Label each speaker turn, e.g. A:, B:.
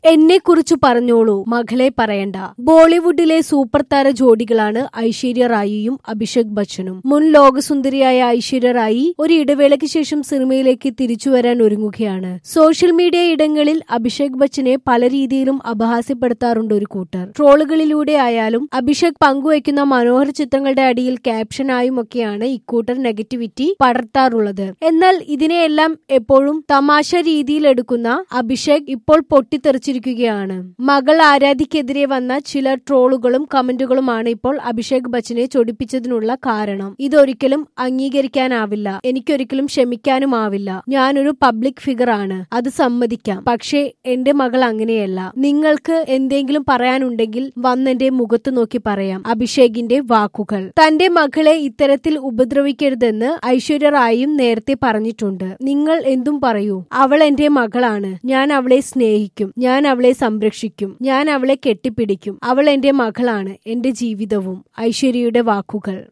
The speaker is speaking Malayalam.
A: എന്നെക്കുറിച്ചു പറഞ്ഞോളൂ മകളെ പറയണ്ട ബോളിവുഡിലെ സൂപ്പർ താര ജോഡികളാണ് ഐശ്വര്യ റായിയും അഭിഷേക് ബച്ചനും മുൻ ലോകസുന്ദരിയായ ഐശ്വര്യ റായി ഒരു ഇടവേളയ്ക്ക് ശേഷം സിനിമയിലേക്ക് തിരിച്ചുവരാൻ ഒരുങ്ങുകയാണ് സോഷ്യൽ മീഡിയ ഇടങ്ങളിൽ അഭിഷേക് ബച്ചനെ പല രീതിയിലും അപഹാസ്യപ്പെടുത്താറുണ്ട് ഒരു കൂട്ടർ ട്രോളുകളിലൂടെ ആയാലും അഭിഷേക് പങ്കുവയ്ക്കുന്ന മനോഹര ചിത്രങ്ങളുടെ അടിയിൽ ക്യാപ്ഷനായും ഒക്കെയാണ് ഇക്കൂട്ടർ നെഗറ്റിവിറ്റി പടർത്താറുള്ളത് എന്നാൽ ഇതിനെയെല്ലാം എപ്പോഴും തമാശ രീതിയിൽ എടുക്കുന്ന അഭിഷേക് ഇപ്പോൾ പൊട്ടിത്തെറിച്ചിരിക്കുകയാണ് മകൾ ആരാധിക്കെതിരെ വന്ന ചില ട്രോളുകളും കമന്റുകളുമാണ് ഇപ്പോൾ അഭിഷേക് ബച്ചനെ ചൊടിപ്പിച്ചതിനുള്ള കാരണം ഇതൊരിക്കലും അംഗീകരിക്കാനാവില്ല എനിക്കൊരിക്കലും ക്ഷമിക്കാനുമാവില്ല ഞാനൊരു പബ്ലിക് ഫിഗർ ആണ് അത് സമ്മതിക്കാം പക്ഷേ എന്റെ മകൾ അങ്ങനെയല്ല നിങ്ങൾക്ക് എന്തെങ്കിലും പറയാനുണ്ടെങ്കിൽ വന്നെന്റെ മുഖത്ത് നോക്കി പറയാം അഭിഷേകിന്റെ വാക്കുകൾ തന്റെ മകളെ ഇത്തരത്തിൽ ഉപദ്രവിക്കരുതെന്ന് ഐശ്വര്യ റായും നേരത്തെ പറഞ്ഞിട്ടുണ്ട് നിങ്ങൾ എന്തും പറയൂ അവൾ എന്റെ മകളാണ് ഞാൻ അവളെ സ്നേഹിക്കും ഞാൻ അവളെ സംരക്ഷിക്കും ഞാൻ അവളെ കെട്ടിപ്പിടിക്കും അവൾ എന്റെ മകളാണ് എന്റെ ജീവിതവും ഐശ്വര്യയുടെ വാക്കുകൾ